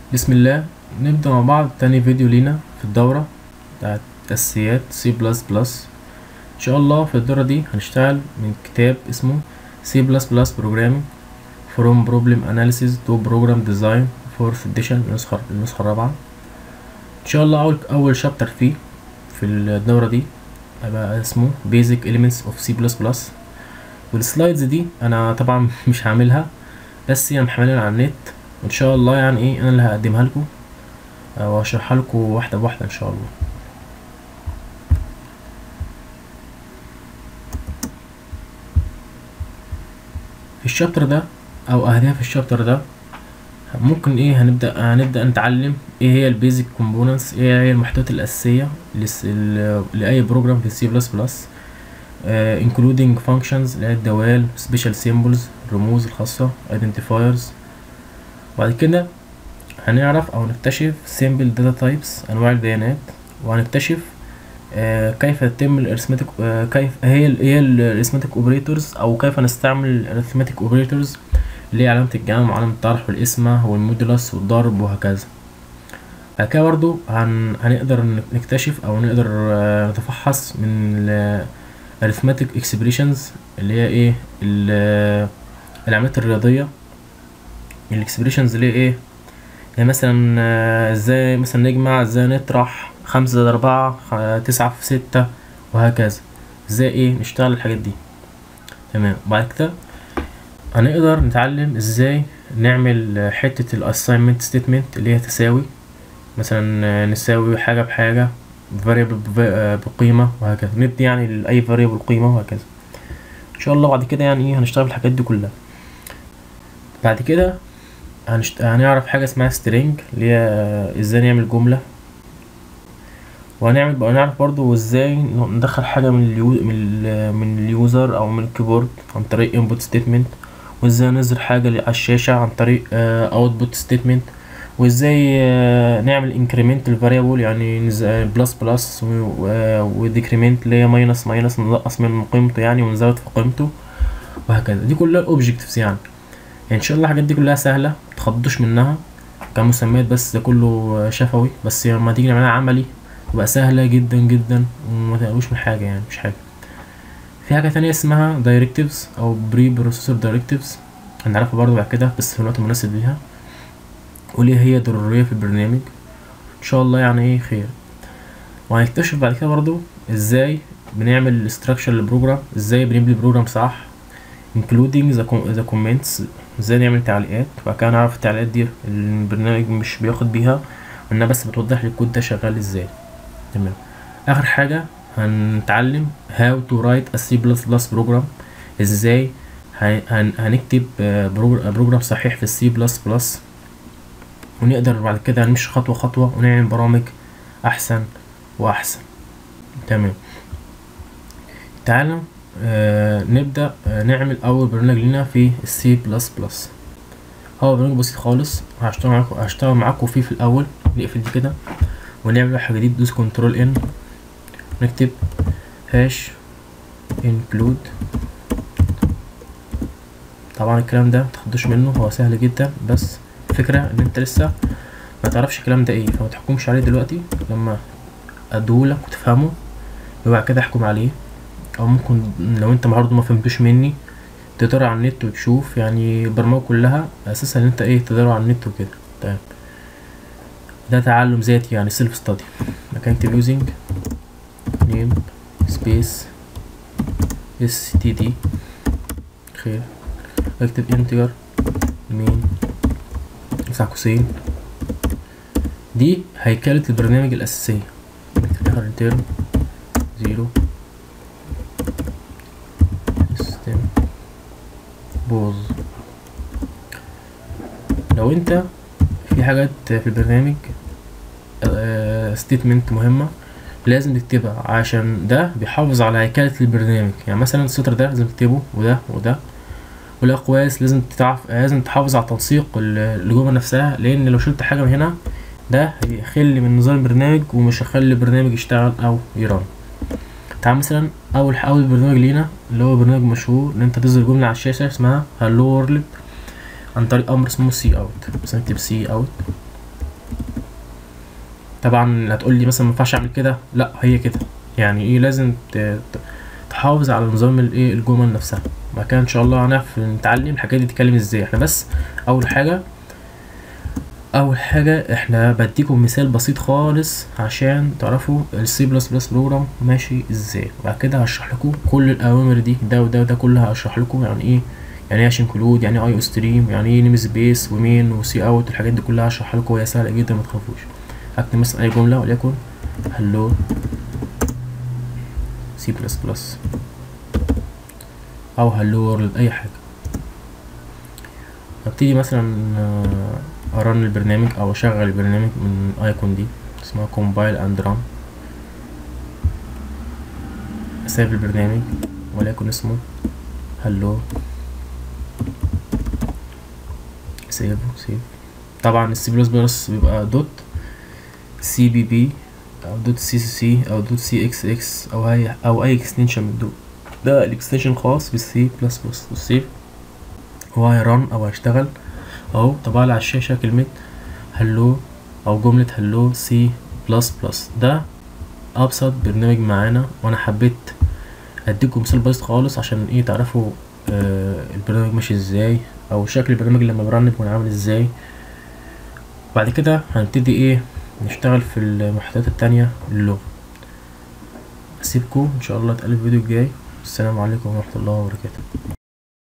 بسم الله نبدأ مع بعض تاني فيديو لينا في الدورة بتاعت أساسيات سي بلس بلس إن شاء الله في الدورة دي هنشتغل من كتاب اسمه سي بلس بلس Programming From Problem Analysis to Program Design Fourth Edition النسخة النسخة الرابعة إن شاء الله أول أول شابتر فيه في الدورة دي هيبقى اسمه Basic Elements of C++ والسلايدز دي أنا طبعا مش هعملها بس هي محملها على النت وان شاء الله يعني ايه انا اللي هقدمها لكم واشرحها لكم واحده بواحده ان شاء الله في الشابتر ده او اهداف الشابتر ده ممكن ايه هنبدا هنبدا نتعلم ايه هي البيزك كومبوننتس ايه هي المحتويات الاساسيه لس... لاي بروجرام في سي بلس بلس including functions اللي هي الدوال special symbols الرموز الخاصة identifiers بعد كده هنعرف او نكتشف simple data types انواع البيانات وهنكتشف آه كيف يتم الارثماتيك آه كيف هي ال هي الارثماتيك اوبريتورز او كيف نستعمل الارثماتيك اوبريتورز اللي هي علامة الجمع وعلامة الطرح والقسمة والمودولس والضرب وهكذا بعد كده برضو هن هنقدر نكتشف او نقدر آه نتفحص من arithmetic expressions اللي هي ايه العمليات الرياضية الاكسبريشنز اللي هي ايه يعني مثلا ازاي مثلا نجمع ازاي نطرح خمسة زائد أربعة تسعة في ستة وهكذا ازاي ايه نشتغل الحاجات دي تمام بعد كده هنقدر نتعلم ازاي نعمل حتة الاساينمنت ستيتمنت اللي هي تساوي مثلا نساوي حاجة بحاجة variable بقيمة وهكذا ندي يعني لأي variable قيمة وهكذا ان شاء الله بعد كده يعني ايه هنشتغل الحاجات دي كلها بعد كده هنشت... هنعرف حاجة اسمها string اللي هي ازاي نعمل جملة وهنعمل بقى نعرف برضو ازاي ندخل حاجة من اليو... من, ال... من اليوزر او من الكيبورد عن طريق input statement وازاي نظهر حاجة على الشاشة عن طريق output statement وازاي نعمل increment variable يعني بلس بلس وديكريمنت اللي هي ماينس ماينس ننقص من قيمته يعني ونزود في قيمته وهكذا دي كلها الاوبجكتيفز يعني ان شاء الله الحاجات دي كلها سهله متخضوش منها كمسميات بس ده كله شفوي بس لما تيجي نعملها عملي تبقى سهله جدا جدا وما تقلقوش من حاجه يعني مش حاجه في حاجه تانية اسمها دايركتيفز او بري بروسيسور دايركتيفز هنعرفها برضو بعد كده بس في الوقت المناسب ليها وليه هي ضروريه في البرنامج ان شاء الله يعني ايه خير وهنكتشف بعد كده برضو ازاي بنعمل استراكشر للبروجرام ازاي بنبني البروجرام صح including the comments ازاي نعمل تعليقات وبعد كده نعرف التعليقات دي البرنامج مش بياخد بيها انها بس بتوضح لي الكود ده شغال ازاي تمام اخر حاجه هنتعلم how to write a C++ program ازاي هن هنكتب بروجرام صحيح في السي بلس بلس ونقدر بعد كده نمشي خطوه خطوه ونعمل برامج احسن واحسن تمام تعالوا آه نبدأ آه نعمل أول برنامج لنا في السي بلس بلس هو برنامج بسيط خالص هشتغل معاكم هشتغل معاكم فيه في الأول نقفل دي كده ونعمل حاجة جديد دوس كنترول ان نكتب هاش انكلود طبعا الكلام ده متاخدوش منه هو سهل جدا بس الفكرة ان انت لسه ما تعرفش الكلام ده ايه فما تحكمش عليه دلوقتي لما ادولك وتفهمه وبعد كده احكم عليه او ممكن لو انت برضه ما فهمتوش مني تقرا على النت وتشوف يعني البرمجه كلها اساسا ان انت ايه تقرا على النت وكده تمام ده تعلم ذاتي يعني سيلف ستادي مكان اكتب يوزنج نيم سبيس اس تي دي خير اكتب انتجر مين افتح قوسين دي هيكلة البرنامج الأساسية نكتب آخر انترن زيرو بوظ لو انت في حاجات في البرنامج ستيتمنت مهمة لازم تكتبها عشان ده بيحافظ على هيكلة البرنامج يعني مثلا السطر ده لازم تكتبه وده وده والأقواس لازم تتعرف لازم تحافظ على تنسيق الجمل نفسها لأن لو شلت حاجة من هنا ده هيخل من نظام البرنامج ومش هيخلي البرنامج يشتغل أو يرن تعال مثلا اول اول برنامج لينا اللي هو برنامج مشهور ان انت تظهر جمله على الشاشه اسمها هالو وورلد عن طريق امر اسمه سي اوت بس نكتب سي اوت طبعا هتقول لي مثلا ما ينفعش اعمل كده لا هي كده يعني ايه لازم ت- ت- تحافظ على نظام الايه الجمل نفسها بعد كده ان شاء الله هنعرف نتعلم الحاجات دي تتكلم ازاي احنا بس اول حاجه اول حاجه احنا بديكم مثال بسيط خالص عشان تعرفوا السي بلس بلس بروجرام ماشي ازاي بعد كده هشرح لكم كل الاوامر دي ده وده وده كلها هشرح لكم يعني ايه يعني ايه عشان كلود يعني ايه اي او ستريم يعني ايه نيم سبيس ومين وسي اوت الحاجات دي كلها هشرح لكم وهي سهله جدا ما تخافوش هكتب مثلا اي جمله وليكن هلو سي بلس بلس او هلو وورلد اي حاجه ابتدي مثلا آه، ارن البرنامج او اشغل البرنامج من ايكون دي اسمها كومبايل اند ران اسيب البرنامج وليكن اسمه هلو سيف سيف طبعا السي بلس بلس بيبقى دوت سي بي بي او دوت سي سي سي او دوت سي اكس اكس او اي او اي اكستنشن من دول ده الاكستنشن خاص بالسي بلس بلس والسيف هو هيرن او هيشتغل اهو طبع لي على الشاشه كلمه هلو او جمله هلو سي بلس بلس ده ابسط برنامج معانا وانا حبيت اديكم مثال بسيط خالص عشان ايه تعرفوا آه البرنامج ماشي ازاي او شكل البرنامج لما برن بيكون عامل ازاي بعد كده هنبتدي ايه نشتغل في المحتويات التانية للغة اسيبكم ان شاء الله نتقابل في الفيديو الجاي السلام عليكم ورحمة الله وبركاته